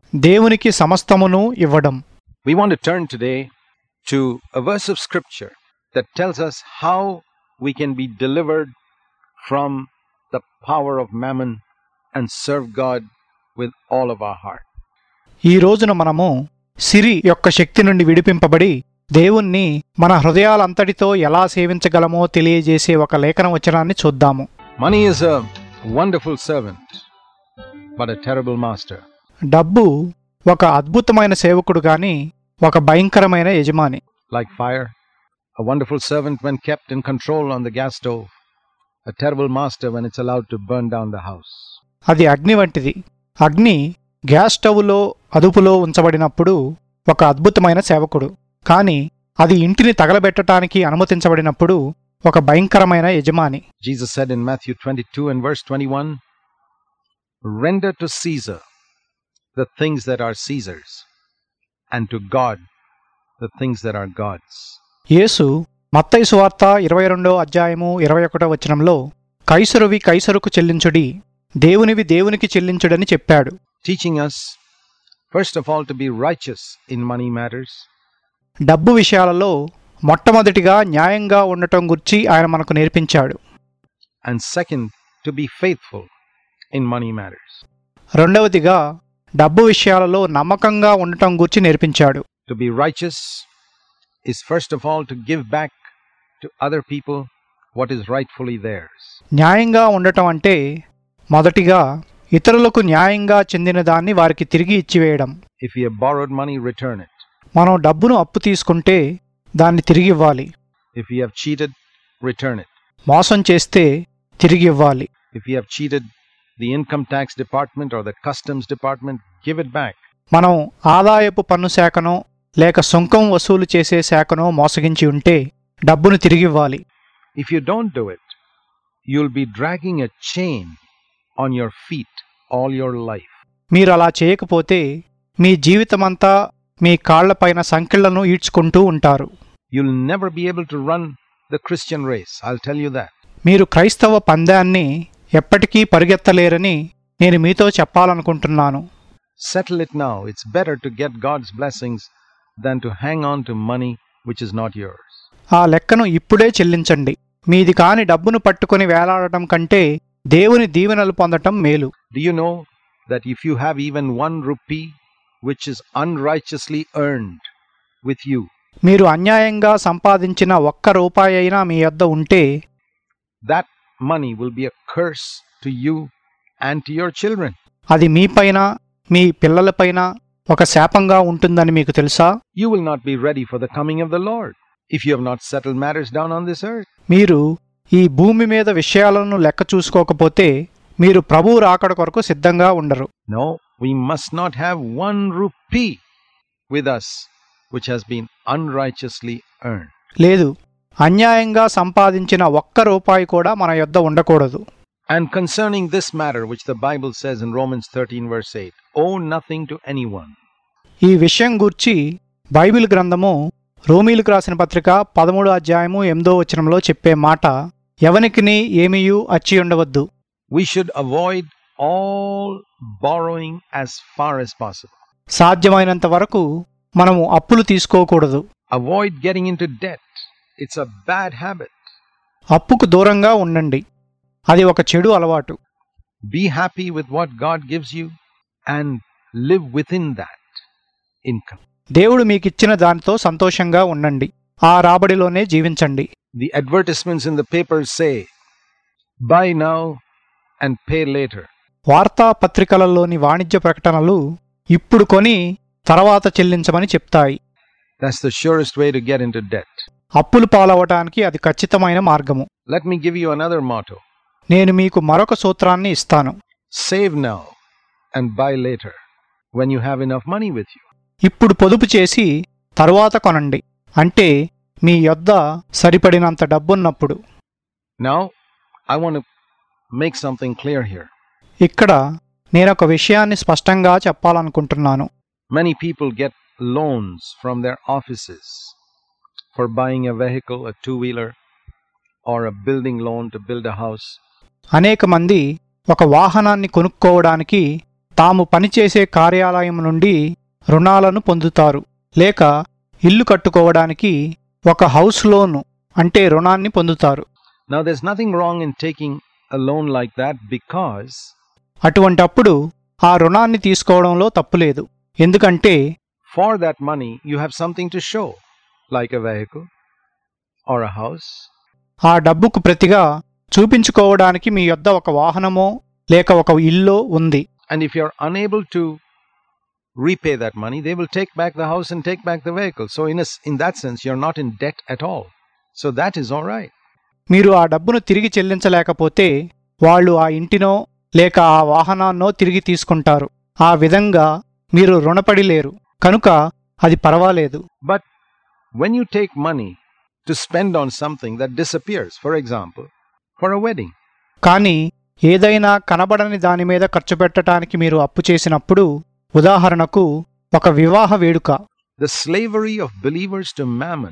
దేవునికి సమస్తమును ఇవ్వడం We want to turn today to a verse of scripture that tells us how we can be delivered from the power of mammon and serve God with all of our heart. ఈ రోజున మనము సిరి యొక్క శక్తి నుండి విడిపింపబడి దేవుణ్ణి మన హృదయాలంతటితో ఎలా సేవించగలమో తెలియజేసే ఒక లేఖన వచనాన్ని చూద్దాము Money is a wonderful servant, but a terrible master. డబ్బు ఒక అద్భుతమైన సేవకుడు గాని ఒక భయంకరమైన యజమాని Like fire, a wonderful servant when kept in control on the gas stove, a terrible master when it's allowed to burn down the house. అది అగ్ని వంటిది అగ్ని గ్యాస్ స్టవ్లో అదుపులో ఉంచబడినప్పుడు ఒక అద్భుతమైన సేవకుడు కానీ అది ఇంటిని తగలబెట్టడానికి అనుమతించబడినప్పుడు ఒక భయంకరమైన యజమాని Jesus said in Matthew 22 and verse 21 Render to Caesar the things that are Caesar's, and to God the things that are God's. యేసు మత్తయి సువార్త ఇరవై రెండో అధ్యాయము ఇరవై ఒకటో వచనంలో కైసరువి కైసరుకు చెల్లించుడి దేవునివి దేవునికి చెల్లించుడని చెప్పాడు Teaching us, first of all, to be righteous in money matters, డబ్బు విషయాలలో మొట్టమొదటిగా న్యాయంగా ఉండటం గురించి ఆయన మనకు నేర్పించాడు and second, to be faithful in money matters. రెండవదిగా డబ్బు విషయాలలో నమ్మకంగా ఉండటం గురించి నేర్పించాడు To be righteous is first of all to give back to other people what is rightfully theirs. న్యాయంగా ఉండటం అంటే మొదటిగా ఇతరులకు న్యాయంగా చెందిన దాన్ని వారికి తిరిగి ఇచ్చివేయడం If you have borrowed money, return it. మనం డబ్బును అప్పు తీసుకుంటే దాన్ని తిరిగి ఇవ్వాలి If you have cheated, return it. మోసం చేస్తే తిరిగి ఇవ్వాలి If you have cheated the income tax department or the customs department, give it back. మనం ఆదాయపు పన్ను శాఖనో లేక సుంకం వసూలు చేసే శాఖనో మోసగించి ఉంటే డబ్బును తిరిగి ఇవ్వాలి If you don't do it, you'll be dragging a chain on your feet all your life. మీరు అలా చేయకపోతే మీ జీవితమంతా మీ కాళ్లపైన సంకెళ్లను ఈడ్చుకుంటూ ఉంటారు You'll never be able to run the Christian race, I'll tell you that. మీరు క్రైస్తవ పందాన్ని ఎప్పటికీ పరిగెత్తలేరని నేను మీతో చెప్పాలనుకుంటున్నాను Settle it now. It's better to get God's blessings than to hang on to money which is not yours. ఆ లెక్కను ఇప్పుడే చెల్లించండి మీది కాని డబ్బును పట్టుకుని వేలాడటం కంటే దేవుని దీవెనలు పొందటం మేలు Do you know that if you have even one rupee which is unrighteously earned with you, మీరు అన్యాయంగా సంపాదించిన ఒక్క రూపాయి అయినా మీ యొద్ద ఉంటే that money will be a curse to you and to your children. అది మీపైన మీ పిల్లలపైన ఒక శాపంగా ఉంటుందని మీకు తెలుసా You will not be ready for the coming of the Lord if you have not settled matters down on this earth. మీరు ఈ భూమి మీద విషయాలను లెక్క చూసుకోకపోతే మీరు ప్రభువు రాకడ కొరకు సిద్ధంగా ఉండరు No, we must not have one rupee with us which has been unrighteously earned. లేదు అన్యాయంగా సంపాదించిన ఒక్క రూపాయి కూడా మన యొద్ద ఉండకూడదు And concerning this matter, which the Bible says in Romans 13, verse 8, owe nothing to anyone. ఈ విషయం గూర్చి బైబిల్ గ్రంథము రోమీలకు రాసిన పత్రిక పదమూడు అధ్యాయము ఎనిమిదో వచనంలో చెప్పే మాట ఎవనికిని ఏమీయూ అచ్చి ఉండవద్దు We should avoid all borrowing as far as possible. సాధ్యమైనంత వరకు మనము అప్పులు తీసుకోకూడదు Avoid getting into debt. It's a bad habit. అప్పుకు దూరంగా ఉండండి అది ఒక చెడు అలవాటు Be happy with what God gives you and live within that income. దేవుడు మీకిచ్చిన దానితో సంతోషంగా ఉండండి ఆ రాబడిలోనే జీవించండి The advertisements in the papers say, buy now and pay later. వార్తాపత్రికలలోని వాణిజ్య ప్రకటనలు ఇప్పుడు కొని తర్వాత చెల్లించమని చెప్తాయి That's the surest way to get into debt. అప్పులు పాలవటానికి అది ఖచ్చితమైన మార్గము Let me give you another motto నేను మీకు మరొక సూత్రాన్ని ఇస్తాను save now and buy later when you have enough money with you. ఇప్పుడు పొదుపు చేసి తరువాత కొనండి అంటే మీ యొద్ద సరిపడినంత డబ్బున్నప్పుడు Now, I want to make something clear here. ఇక్కడ నేనొక విషయాన్ని స్పష్టంగా చెప్పాలనుకుంటున్నాను Many people get loans from their offices for buying a vehicle, a two wheeler, or a building loan to build a house. అనేక మంది ఒక వాహనాన్ని కొనుక్కోవడానికి తాము పనిచేసే కార్యాలయం నుండి రుణాలను పొందుతారు లేక ఇల్లు కట్టుకోవడానికి ఒక హౌస్ లోను అంటే రుణాన్ని పొందుతారు Now, there's nothing wrong in taking a loan like that because అటువంటప్పుడు ఆ రుణాన్ని తీసుకోవడంలో తప్పులేదు ఎందుకంటే for that money you have something to show, like a vehicle or a house. ఆ డబ్బుకు ప్రతిగా చూపించుకోవడానికి మీ యొద్ద ఒక వాహనమో లేక ఒక ఇల్లో ఉంది And if you're unable to repay that money, they will take back the house and take back the vehicle. So, in, a, s- in that sense, you're not in debt at all. So, that is all right. మీరు ఆ డబ్బును తిరిగి చెల్లించలేకపోతే వాళ్ళు ఆ ఇంటినో లేక ఆ వాహనాన్నో తిరిగి తీసుకుంటారు ఆ విధంగా మీరు రుణపడి లేరు కనుక అది పర్వాలేదు But when you take money to spend on something that disappears, for example, for a wedding, కానీ ఏదైనా కనబడని దాని మీద ఖర్చు పెట్టడానికి మీరు అప్పు చేసినప్పుడు ఉదాహరణకు ఒక వివాహ వేడుక the slavery of believers to mammon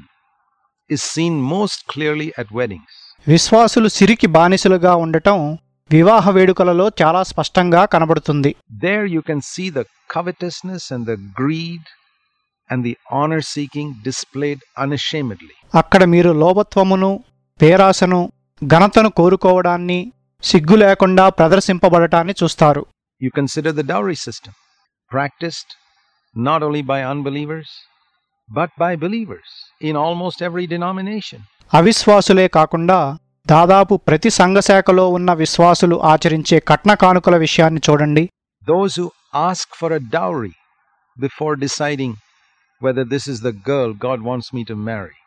is seen most clearly at weddings. విశ్వాసులు సిరికి బానిసలుగా ఉండటం వివాహ వేడుకలలో చాలా స్పష్టంగా కనబడుతుంది There you can see the covetousness and the greed and the honor seeking displayed unashamedly. అక్కడ మీరు లోభత్వమును పేరాసను ఘనతను కోరుకోవడాన్ని సిగ్గు లేకుండా ప్రదర్శింపబడటాన్ని చూస్తారు You consider the dowry system, practiced not only by unbelievers, but by believers in almost every denomination. అవిశ్వాసులే కాకుండా దాదాపు ప్రతి సంఘశాఖలో ఉన్న విశ్వాసులు ఆచరించే కట్న కానుకల విషయాన్ని చూడండి Those who ask for a dowry before deciding whether this is the girl God wants me to marry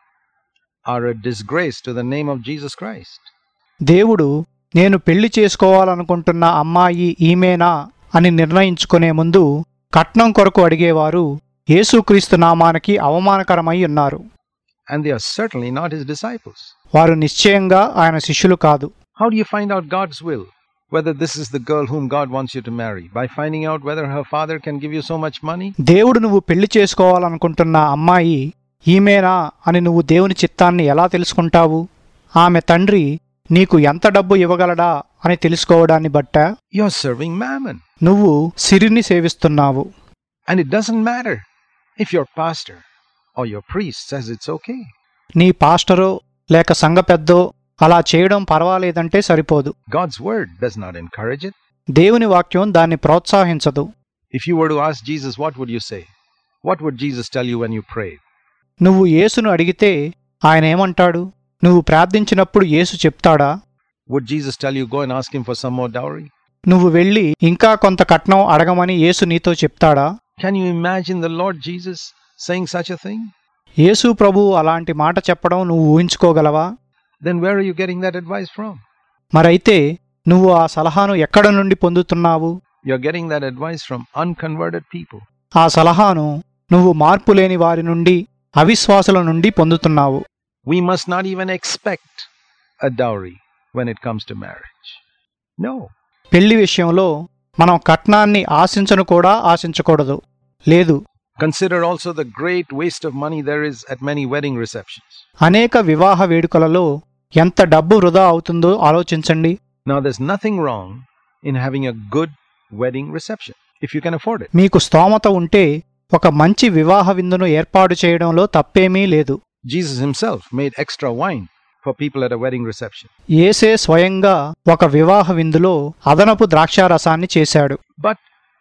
are a disgrace to the name of Jesus Christ. దేవుడు నేను పెళ్లి చేసుకోవాలనుకుంటున్న అమ్మాయి ఈమెనా అని నిర్ణయించుకునే ముందు కట్నం కొరకు అడిగేవారు యేసుక్రీస్తు నామానికి అవమానకరమై ఉన్నారు And they are certainly not his disciples. వారు నిశ్చయంగా ఆయన శిష్యులు కాదు How do you find out God's will? Whether this is the girl whom God wants you to marry? By finding out whether her father can give you so much money? దేవుడు నువ్వు పెళ్లి చేసుకోవాలనుకుంటున్న అమ్మాయి ఈమెనా అని నువ్వు దేవుని చిత్తాన్ని ఎలా తెలుసుకుంటావు ఆమె తండ్రి నీకు ఎంత డబ్బు ఇవ్వగలడా అని తెలుసుకోవడాన్ని బట్టా You're serving mammon. నువ్వు సిరిని సేవిస్తున్నావు And it doesn't matter if your pastor or your priest says it's okay. నీ పాస్టరో లేక సంఘ పెద్దో అలా చేయడం పర్వాలేదంటే సరిపోదు God's word does not encourage it. దేవుని వాక్యం దాన్ని ప్రోత్సహించదు If you were to ask Jesus, what would you say? What would Jesus tell you when you prayed? నువ్వు యేసును అడిగితే ఆయన ఏమంటాడు నువ్వు ప్రార్థించినప్పుడు యేసు చెప్తాడా Would Jesus tell you, go and ask him for some more dowry? నువ్వు వెళ్ళి ఇంకా కొంత కట్నం అడగమని యేసు నీతో చెప్తాడా Can you imagine the Lord Jesus saying such a thing? యేసు ప్రభు అలాంటి మాట చెప్పడం నువ్వు ఊహించుకోగలవా Then where are you getting that advice from? మరైతే నువ్వు ఆ సలహాను ఎక్కడ నుండి పొందుతున్నావు You're getting that advice from unconverted people. ఆ సలహాను నువ్వు మార్పు లేని వారి నుండి అవిశ్వాసుల నుండి పొందుతున్నావు We must not even expect a dowry when it comes to marriage. No. పెళ్లి విషయంలో మనం కట్నాన్ని ఆశించను కూడా ఆశించకూడదు లేదు Consider also the great waste of money there is at many wedding receptions. అనేక వివాహ వేడుకలలో ఎంత డబ్బు వృధా అవుతుందో ఆలోచించండి Now, there's nothing wrong in having a good wedding reception if you can afford it. మీకు స్తోమత ఉంటే ఒక మంచి వివాహ విందును ఏర్పాటు చేయడంలో తప్పేమీ లేదు Jesus himself made extra wine for people at a wedding reception. ఏసే స్వయంగా ఒక వివాహ విందులో అదనపు ద్రాక్షారసాన్ని చేశాడు But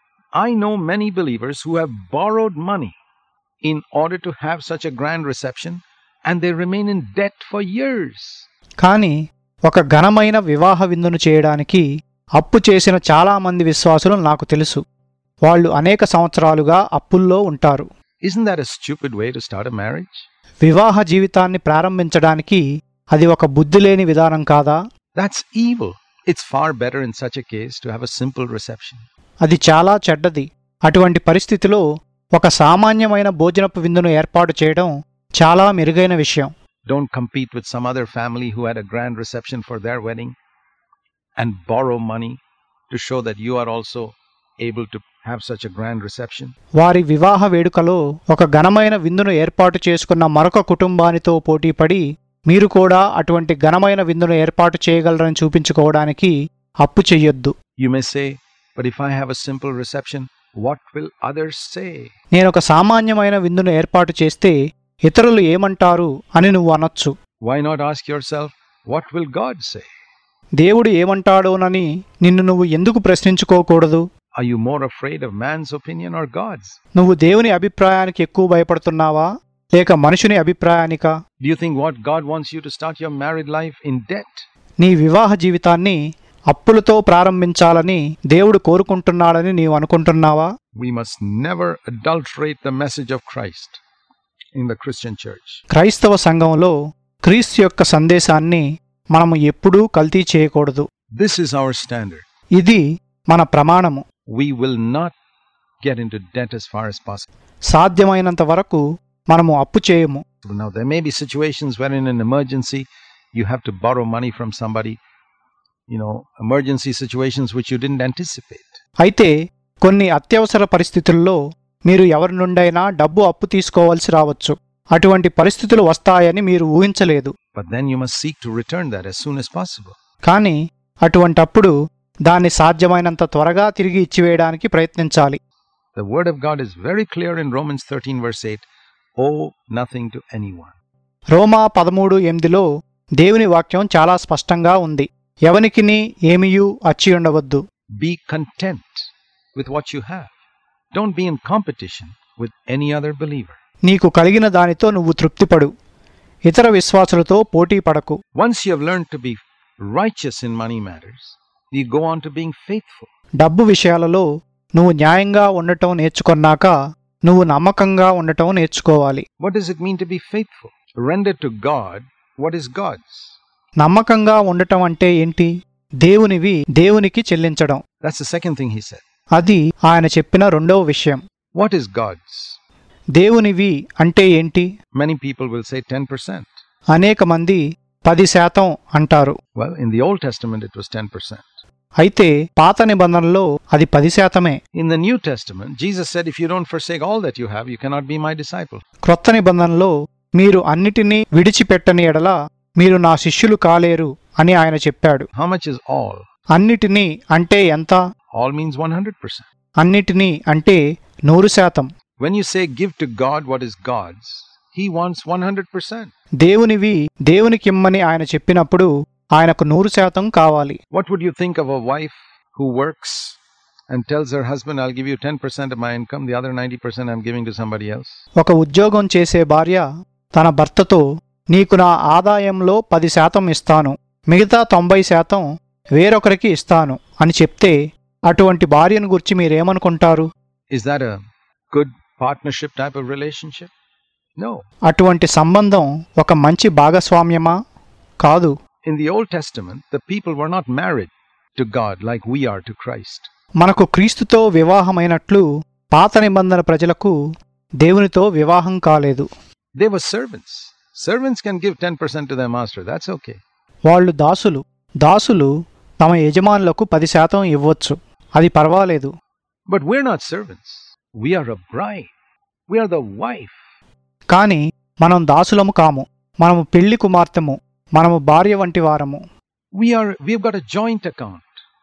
I know many believers who have borrowed money in order to have such a grand reception and they remain in debt for years. కానీ ఒక ఘనమైన వివాహ విందును చేయడానికి అప్పు చేసిన చాలామంది విశ్వాసులు నాకు తెలుసు వాళ్ళు అనేక సంవత్సరాలుగా అప్పుల్లో ఉంటారు Isn't that a stupid way to start a marriage? వివాహ జీవితాన్ని ప్రారంభించడానికి అది ఒక బుద్ధిలేని విధానం కాదా That's evil. It's far better in such a case to have a simple reception. అది చాలా చెడ్డది అటువంటి పరిస్థితిలో ఒక సామాన్యమైన భోజనపు విందును ఏర్పాటు చేయడం చాలా మెరుగైన విషయం Don't compete with some other family who had a grand reception for their wedding and borrow money to show that you are also able to have such a grand reception. వారి వివాహ వేడుకలో ఒక ఘనమైన విందును ఏర్పాటు చేసుకున్న మరొక కుటుంబానితో పోటీపడి మీరు కూడా అటువంటి ఘనమైన విందును ఏర్పాటు చేయగలరని చూపించుకోవడానికి అప్పు చెయ్యొద్దు You may say, But if I have a simple reception, what will others say? నేనొక సామాన్యమైన విందును ఏర్పాటు చేస్తే ఇతరులు ఏమంటారు అని నువ్వు అనొచ్చు Why not ask yourself, what will God say? దేవుడు ఏమంటాడోనని నిన్ను నువ్వు ఎందుకు ప్రశ్నించుకోకూడదు Are you more afraid of man's opinion or God's? నువ్వు దేవుని అభిప్రాయానికి ఎక్కువ భయపడుతున్నావా లేక మనుషుని అభిప్రాయానికా Do you think what God wants you to start your married life in debt? నీ వివాహ జీవితాన్ని అప్పులతో ప్రారంభించాలని దేవుడు కోరుకుంటున్నాడని నీవు అనుకుంటున్నావా We must never adulterate the message of Christ in the Christian church. క్రైస్తవ సంఘంలో క్రీస్తు యొక్క సందేశాన్ని మనము ఎప్పుడూ కల్తీ చేయకూడదు This is our standard. ఇది మన ప్రమాణము We will not get into debt as far as possible. సాధ్యమైనంత వరకు మనము అప్పు చేయము Now, there may be situations where in an emergency you have to borrow money from somebody, you know, emergency situations which you didn't anticipate. అయితే కొన్ని అత్యవసర పరిస్థితుల్లో మీరు ఎవరి నుండైనా డబ్బు అప్పు తీసుకోవాల్సి రావచ్చు అటువంటి పరిస్థితులు వస్తాయని మీరు ఊహించలేదు But then you must seek to return that as soon as possible. కానీ అటువంటప్పుడు దాన్ని సాధ్యమైనంత త్వరగా తిరిగి ఇచ్చివేయడానికి ప్రయత్నించాలి The word of God is very clear in Romans 13, verse 8 owe nothing to anyone. రోమా పదమూడు ఎనిమిదిలో దేవుని వాక్యం చాలా స్పష్టంగా ఉంది ఎవనికిని ఏమియూ అచ్చి ఉండవద్దు Be content with what you have. Don't be in competition with any other believer. నీకు కలిగిన దానితో నువ్వు తృప్తిపడు ఇతర విశ్వాసులతో పోటీ పడకు Once you have learned to be righteous in money matters, you go on to being faithful. డబ్బు విషయాలలో నువ్వు న్యాయంగా ఉండటం నేర్చుకున్నాక నువ్వు నమ్మకంగా ఉండటం నేర్చుకోవాలి What does it mean to be faithful? Render to God what is God's. నమ్మకంగా ఉండటం అంటే ఏంటి దేవునివి దేవునికి చెల్లించడం That's the second thing he said. అది ఆయన చెప్పిన రెండవ విషయం What is God's? దేవునివి అంటే ఏంటి Many people will say 10%. అనేక మంది పది శాతం అంటారు Well, in the Old Testament, it was 10%. అయితే పాత నిబంధనలో అది పది శాతమే In the New Testament, Jesus said, If you don't forsake all that you have, you cannot be my disciple. క్రొత్త నిబంధనలో మీరు అన్నిటినీ విడిచిపెట్టని ఎడల మీరు నా శిష్యులు కాలేరు అని ఆయన చెప్పాడు How much is all? అన్నిటినీ అంటే ఎంత All means 100%. అన్నిటినీ అంటే నూరు శాతం When you say give to God what is God's, He wants 100%. దేవునివి దేవునికిమ్మని ఆయన చెప్పినప్పుడు ఆయనకు నూరు శాతం కావాలి What would you think of a wife who works and tells her husband, I'll give you 10% of my income, the other 90% I'm giving to somebody else? ఒక ఉద్యోగం చేసే భార్య తన భర్తతో నీకు నా ఆదాయంలో పది శాతం ఇస్తాను మిగతా తొంభై శాతం వేరొకరికి ఇస్తాను అని చెప్తే అటువంటి భార్యను గురించి మీరేమనుకుంటారు Is that a good partnership type of relationship? No. అటువంటి సంబంధం ఒక మంచి భాగస్వామ్యమా కాదు In the Old Testament, the people were not married to God like we are to Christ. మనకు క్రీస్తుతో వివాహమైనట్లు పాత నిబంధన ప్రజలకు దేవునితో వివాహం కాలేదు They were servants. Servants can give 10% to their master. That's okay. వాళ్ళు దాసులు దాసులు తమ యజమానులకు పది శాతం ఇవ్వొచ్చు అది పర్వాలేదు But we're not servants. We are a bride. We are the wife. కాని మనం దాసులము కాము మనము పెళ్లి కుమార్తెము మనము భార్య వంటి వారము We are we've got a joint account,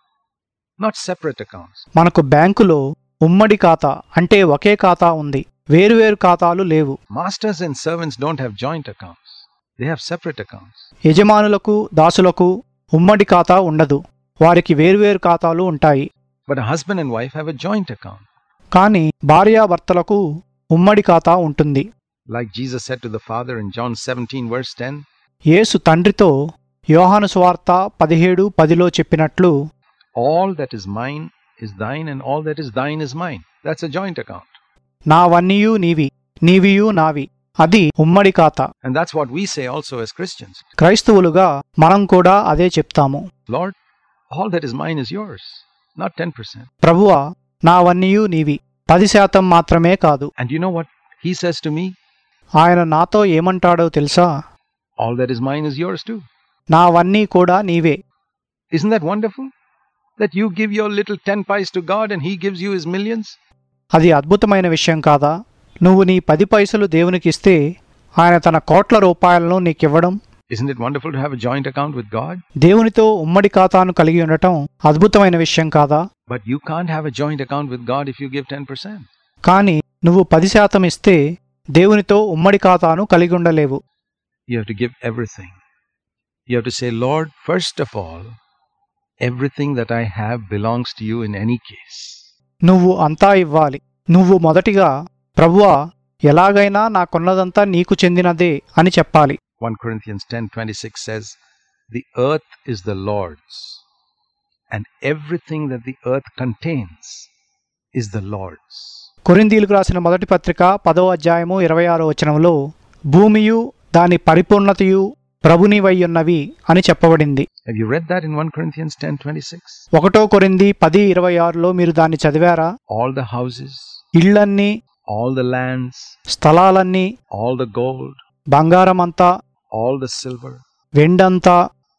not separate accounts. మనకు బ్యాంకులో ఉమ్మడి ఖాతా అంటే ఒకే ఖాతా ఉంది వేరువేరు ఖాతాలు లేవు Masters and servants don't have joint accounts. They have separate accounts. యజమానులకు దాసులకు ఉమ్మడి ఖాతా ఉండదు వారికి వేరువేరు ఖాతాలు ఉంటాయి But a husband and wife have a joint account. కాని భార్యాభర్తలకు ఉమ్మడి ఖాతా ఉంటుంది Like Jesus said to the Father in John 17, verse 10, యేసు తండ్రితో యోహాను స్వార్త పదిహేడు పదిలో చెప్పినట్లు All that is mine is thine, and all that is thine is mine. That's a joint account. నావన్నీయు నీవి నీవియు నావి అది ఉమ్మడి ఖాతా And that's what we say also as Christians. క్రైస్తవులుగా మనం కూడా అదే చెప్తాము Lord, all that is mine is yours, not 10%. ప్రభువా నావన్నీయు నీవి పది శాతం మాత్రమే కాదు And you know what he says to me? ఆయన నాతో ఏమంటాడో తెలుసా All that is mine is yours too. నావన్నీ కూడా నీవే Isn't that wonderful? That you give your little 10 pies to God and he gives you his millions? అది అద్భుతమైన విషయం కాదా నువ్వు నీ పది పైసలు దేవునికిస్తే ఆయన తన కోట్ల రూపాయలను నీకివ్వడం Isn't it wonderful to have a joint account with God? దేవునితో ఉమ్మడి ఖాతాను కలిగి ఉండటం అద్భుతమైన విషయం కాదా But you can't have a joint account with God if you give 10%. కానీ నువ్వు పది శాతం ఇస్తే దేవునితో ఉమ్మడి ఖాతాను కలిగి ఉండలేవు You have to give everything. You have to say, Lord, first of all, everything that I have belongs to you in any case. నువ్వు అంతా ఇవ్వాలి నువ్వు మొదటిగా ప్రభువా ఎలాగైనా నాకున్నదంతా నీకు చెందినదే అని చెప్పాలి 1 Corinthians 10:26 says, "The earth is the Lord's, and everything that the earth contains is the Lord's." కొరిందీలకు రాసిన మొదటి పత్రిక పదో అధ్యాయము ఇరవై ఆరో వచనంలో భూమియు దాని పరిపూర్ణతయు ప్రభునివయ్యున్నవి అని చెప్పబడింది Have you read that in 1 Corinthians 10:26? ఒకటో కొరింది పది ఇరవై ఆరులో మీరు దాన్ని చదివారా All the houses, ఇళ్లన్నీ all the lands, స్థలాలన్నీ all the gold, బంగారమంతా all the silver, వెండంతా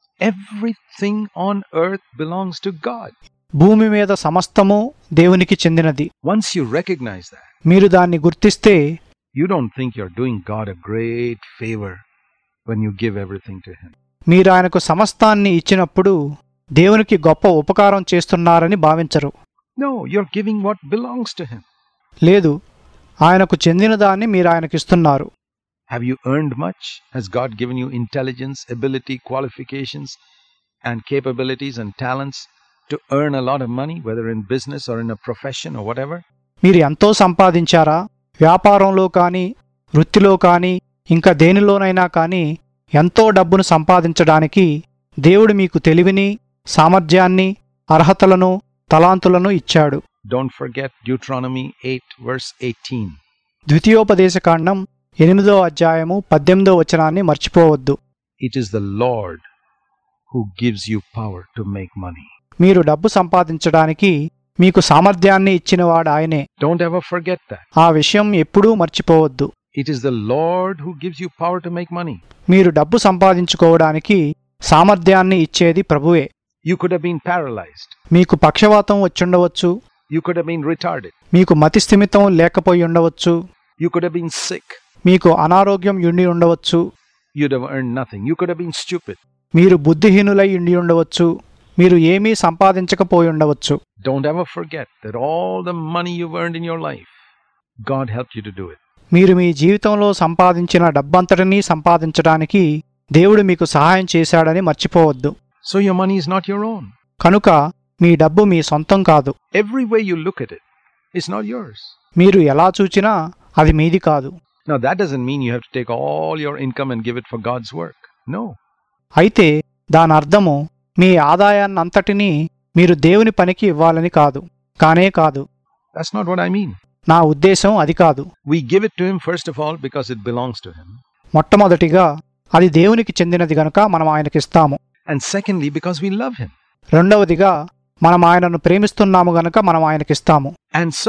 everything on earth belongs to God. భూమి మీద సమస్తము దేవునికి చెందినది Once you recognize that, మీరు దాన్ని గుర్తిస్తే you don't think you're doing God a great favor when you give everything to Him. మీరు ఆయనకు సమస్తాన్ని ఇచ్చినప్పుడు దేవునికి గొప్ప ఉపకారం చేస్తున్నారని భావించరు No, you're giving what belongs to Him. లేదు ఆయనకు చెందిన దాన్ని మీరు ఆయనకిస్తున్నారు Have you earned much? Has God given you intelligence, ability, qualifications, and capabilities and talents to earn a lot of money, whether in business or in a profession or whatever? మీరు ఎంతో సంపాదించారా వ్యాపారంలో కానీ వృత్తిలో కానీ ఇంకా దేనిలోనైనా కానీ ఎంతో డబ్బును సంపాదించడానికి దేవుడు మీకు తెలివిని సామర్థ్యాన్ని అర్హతలను తలాంతులను ఇచ్చాడు Don't forget Deuteronomy 8, verse 18. ద్వితీయోపదేశకాండం ఎనిమిదో అధ్యాయము పద్దెనిమిదో వచనాన్ని మర్చిపోవద్దు It is the Lord who gives you power to make money. మీరు డబ్బు సంపాదించడానికి మీకు సామర్థ్యాన్ని ఇచ్చినవాడు ఆయనే Don't ever forget that. ఆ విషయం ఎప్పుడూ మర్చిపోవద్దు It is the Lord who gives you power to make money. మీరు డబ్బు సంపాదించుకోవడానికి సామర్థ్యాన్ని ఇచ్చేది ప్రభువే You could have been paralyzed. మీకు పక్షవాతం వచ్చుండవచ్చు You could have been retarded. మీకు మతిస్థిమితం లేకపోయి ఉండవచ్చు You could have been sick. మీకు అనారోగ్యం ఉండి ఉండవచ్చు You'd have earned nothing. You could have been stupid. మీరు బుద్ధిహీనులై ఉండి ఉండవచ్చు మీరు ఏమీ సంపాదించకపోయి ఉండవచ్చు Don't ever forget that all the money you've earned in your life, God helped you to do it. మీరు మీ జీవితంలో సంపాదించిన డబ్బంతటినీ సంపాదించడానికి దేవుడు మీకు సహాయం చేశాడని మర్చిపోవద్దు So your money is not your own. కనుక మీ డబ్బు మీ సొంతం కాదు Every way you look at it, it's not yours. మీరు ఎలా చూచినా అది మీది కాదు Now, that doesn't mean you have to take all your income and give it for God's work. No. అయితే దాని అర్థము మీ ఆదాయాన్నంతటినీ మీరు దేవుని పనికి ఇవ్వాలని కాదు కానే కాదు That's not what I mean. నా ఉద్దేశం అది కాదు We give it to Him, first of all, because it belongs to Him. మొట్టమొదటిగా అది దేవునికి చెందినది గనుక మనం ఆయనకిస్తాము And secondly, because we love Him. రెండవదిగా మనం ఆయనను ప్రేమిస్తున్నాము గనక మనం ఆయనకిస్తాము And so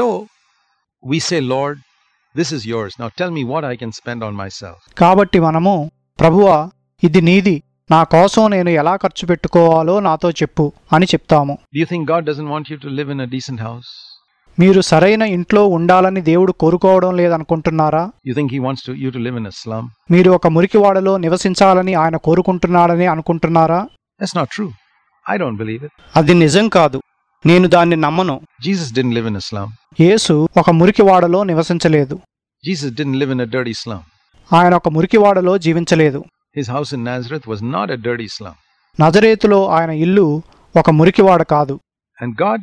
we say, Lord, this is yours. Now tell me what I can spend on myself. కాబట్టి మనము ప్రభువా ఇది నీది నా కోసం నేను ఎలా ఖర్చు పెట్టుకోవాలో నాతో చెప్పు అని చెప్తాము Do you think God doesn't want you to live in a decent house? మీరు సరైన ఇంట్లో ఉండాలని దేవుడు కోరుకోవడం లేదనుకుంటున్నారా You think He wants to, you to live in a slum? మీరు ఒక మురికివాడలో నివసించాలని ఆయన కోరుకుంటున్నాడని అనుకుంటున్నారా That's not true. I don't believe it. అది నిజం కాదు నేను దాన్ని నమ్మను Jesus didn't live in a slum. యేసు ఒక మురికివాడలో నివసించలేదు Jesus didn't live in a dirty slum. ఆయన ఒక మురికివాడలో జీవించలేదు His house in Nazareth was not a dirty slum. నజరేతులో ఆయన ఇల్లు ఒక మురికివాడ కాదు And God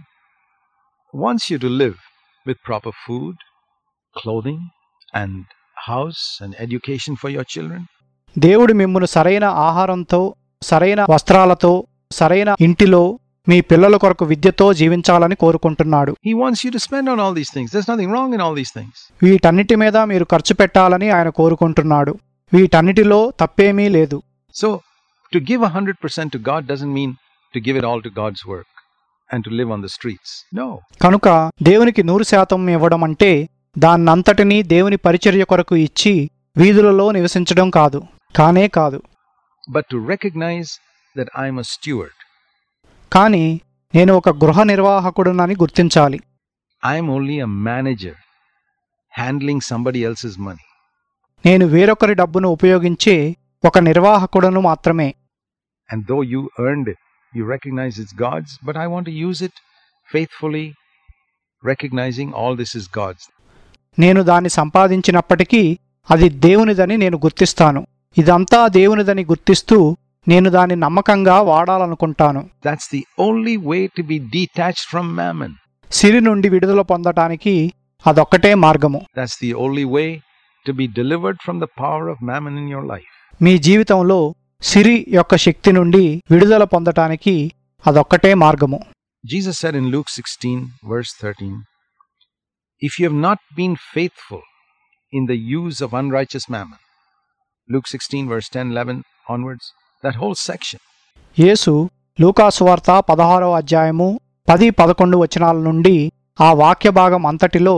wants you to live with proper food, clothing, and house and education for your children. దేవుడు మిమ్మును సరైన ఆహారంతో సరైన వస్త్రాలతో సరైన ఇంటిలో మీ పిల్లల కొరకు విద్యతో జీవించాలని కోరుకుంటున్నాడు He wants you to spend on all these things. There's nothing wrong in all these things. వీటన్నిటి మీద మీరు ఖర్చు పెట్టాలని ఆయన కోరుకుంటున్నాడు వీటన్నిటిలో తప్పేమీ లేదు So, to give 100% to God doesn't mean to give it all to God's work and to live on the streets. No. కనుక దేవునికి నూరు శాతం ఇవ్వడం అంటే దాన్నంతటినీ దేవుని పరిచర్య కొరకు ఇచ్చి వీధులలో నివసించడం కాదు కానే కాదు But to recognize that I'm a steward. కానీ నేను ఒక గృహ నిర్వాహకుడునని గుర్తించాలి I'm only a manager handling somebody else's money. నేను వేరొకరి డబ్బును ఉపయోగించే ఒక నిర్వాహకుడను మాత్రమే And though you earned it, you recognize it's God's, but I want to use it faithfully recognizing all this is God's. నేను దాన్ని సంపాదించినప్పటికీ అది దేవునిదని నేను గుర్తిస్తాను ఇదంతా దేవునిదని గుర్తిస్తూ నేను దాన్ని నమ్మకంగా వాడాలనుకుంటాను That's the only way to be detached from mammon. సిరి నుండి విడుదల పొందటానికి అదొక్కటే మార్గము That's the only way to be delivered from the power of mammon in your life. మీ జీవితంలో సిరి యొక్క శక్తి నుండి విడుదల పొందటానికి అదొక్కటే మార్గము Jesus said in Luke 16, verse 13, If you have not been faithful in the use of unrighteous mammon, Luke 16, verse 10, 11 onwards, that whole section, యేసు లూకాసువార్త పదహారవ అధ్యాయము పది పదకొండు వచనాల నుండి ఆ వాక్య భాగం అంతటిలో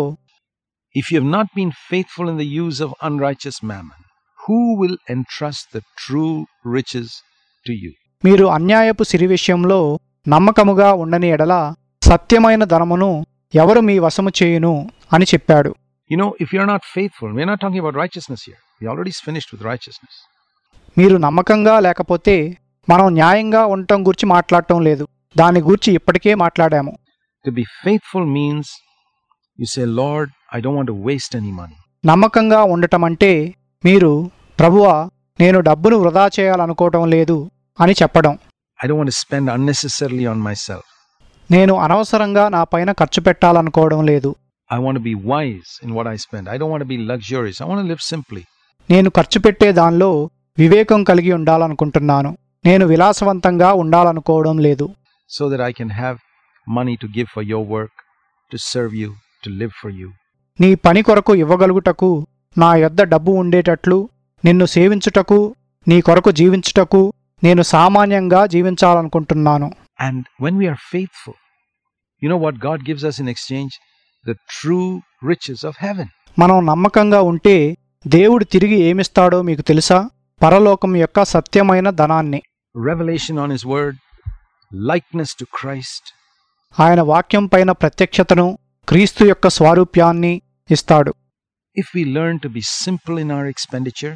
if you have not been faithful in the use of unrighteous mammon, who will entrust the true riches to you? మీరు అన్యాయపు సిరి విషయంలో నమ్మకముగా ఉండని ఎడల సత్యమైన ధనమును ఎవరు మీ వశము చేయును అని చెప్పాడు You know, if you're not faithful, we're not talking about righteousness here. We already finished with righteousness. మీరు నమ్మకంగా లేకపోతే మనం న్యాయంగా ఉండటం గురించి మాట్లాడటం లేదు దాని గురించి ఇప్పటికే మాట్లాడాము To be faithful means you say, Lord, I don't want to waste any money. నమ్మకంగా ఉండటం అంటే మీరు ప్రభువా నేను డబ్బును వృధా చేయాలనుకోవటం లేదు అని చెప్పడం I don't want to spend unnecessarily on myself. నేను అనవసరంగా నా పైన ఖర్చు పెట్టాలనుకోవడం లేదు I want to be wise in what I spend. I don't want to be luxurious. I want to live simply. నేను ఖర్చు పెట్టే దానిలో వివేకం కలిగి ఉండాలనుకుంటున్నాను నేను విలాసవంతంగా ఉండాలనుకోవడం లేదు so that I can have money to give for your work, to serve you, to live for you. నీ పని కొరకు ఇవ్వగలుగుటకు నా యొద్ద డబ్బు ఉండేటట్లు నిన్ను సేవించుటకు నీ కొరకు జీవించుటకు నేను సామాన్యంగా జీవించాలనుకుంటున్నాను And when we are faithful, you know what God gives us in exchange? The true riches of heaven. మనం నమ్మకంగా ఉంటే దేవుడు తిరిగి ఏమిస్తాడో మీకు తెలుసా పరలోకం యొక్క సత్యమైన ధనాన్ని Revelation on His Word, likeness to Christ, ఆయన వాక్యం పైన ప్రత్యక్షతను క్రీస్తు యొక్క స్వారూప్యాన్ని ఇస్తాడు if we learn to be simple in our expenditure,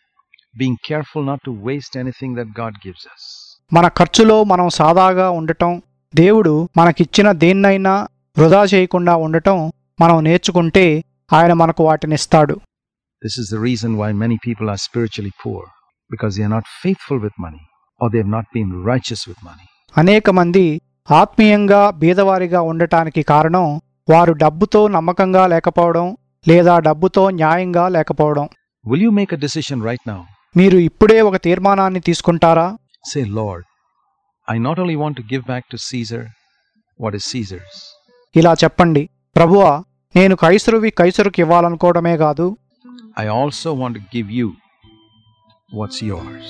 being careful not to waste anything that God gives us. మన ఖర్చులో మనం సాదాగా ఉండటం దేవుడు మనకిచ్చిన దేన్నైనా వృధా చేయకుండా ఉండటం మనం నేర్చుకుంటే ఆయన మనకు వాటినిస్తాడు This is the reason why many people are spiritually poor, because they are not faithful with money or they have not been righteous with money. అనేక మంది ఆత్మీయంగా బీదవారిగా ఉండటానికి కారణం వారు డబ్బుతో నమ్మకంగా లేకపోవడం లేదా డబ్బుతో న్యాయంగా లేకపోవడం Will you make a decision right now? మీరు ఇప్పుడే ఒక తీర్మానాన్ని తీసుకుంటారా Say, Lord, I not only want to give back to Caesar what is Caesar's, ఇలా చెప్పండి ప్రభువా నేను కైసరువి కైసరుకి ఇవ్వాలనుకోవడమే కాదు I also want to give you what's yours.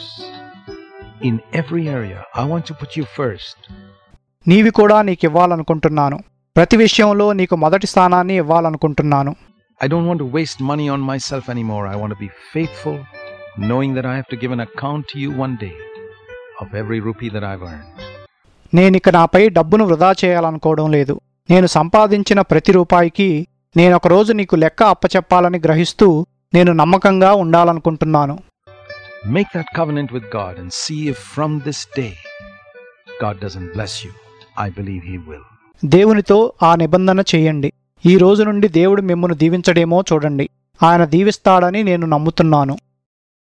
In every area, I want to put you first. నీవి కూడా నీకు ఇవ్వాలనుకుంటున్నాను ప్రతి విషయంలో నీకు మొదటి స్థానాన్ని ఇవ్వాలనుకుంటున్నాను I don't want to waste money on myself anymore. I want to be faithful, knowing that I have to give an account to you one day of every rupee that I've earned. నేనిక నాపై డబ్బును వృధా చేయాలనుకోవడం లేదు నేను సంపాదించిన ప్రతి రూపాయికి నేను ఒక రోజు నీకు లెక్క అప్పచెప్పాలని గ్రహిస్తూ నేను నమ్మకంగా ఉండాలనుకుంటున్నాను Make that covenant with God and see if from this day God doesn't bless you. I believe He will. దేవునితో ఆ నిబంధన చేయండి ఈ రోజు నుండి దేవుడు మిమ్మను దీవించడేమో చూడండి ఆయన దీవిస్తాడని నేను నమ్ముతున్నాను